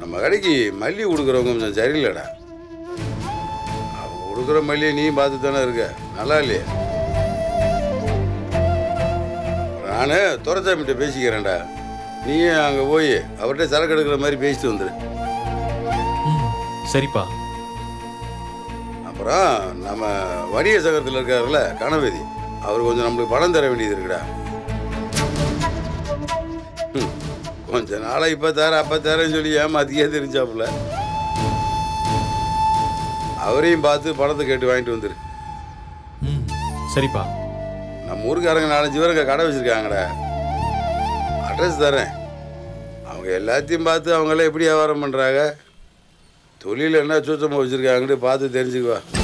நம்ம கடைக்கு மல்லி கொடுக்குறவங்க கொஞ்சம் சரியில்லைடா அவங்க கொடுக்குற மல்லியை நீயும் பார்த்து தானே இருக்க நல்லா இல்லையே நான் துரசாமிகிட்ட பேசிக்கிறேன்டா நீயும் அங்கே போய் அவர்கிட்ட சரக்கு எடுக்கிற மாதிரி பேசிட்டு வந்துடு ம் சரிப்பா அப்புறம் நம்ம வணிக சங்கத்தில் இருக்காருல்ல கணபதி அவர் கொஞ்சம் நம்மளுக்கு பணம் தர வேண்டியது இருக்குடா ம், கொஞ்ச நாளாக இப்போ தர அப்போ தரேன்னு சொல்லி ஏமாத்தியே தெரிஞ்சாப்புல அவரையும் பார்த்து பணத்தை கேட்டு வாங்கிட்டு வந்துரு ம் சரிப்பா நம்ம ஊருக்காரங்க நாலஞ்சு பேர் இங்கே கடை வச்சுருக்காங்கடா அட்ரஸ் தரேன் அவங்க எல்லாத்தையும் பார்த்து அவங்களே எப்படி வியாபாரம் பண்ணுறாங்க தொழில் என்ன சூச்சமாக வச்சுருக்காங்கன்னு பார்த்து தெரிஞ்சுக்குவா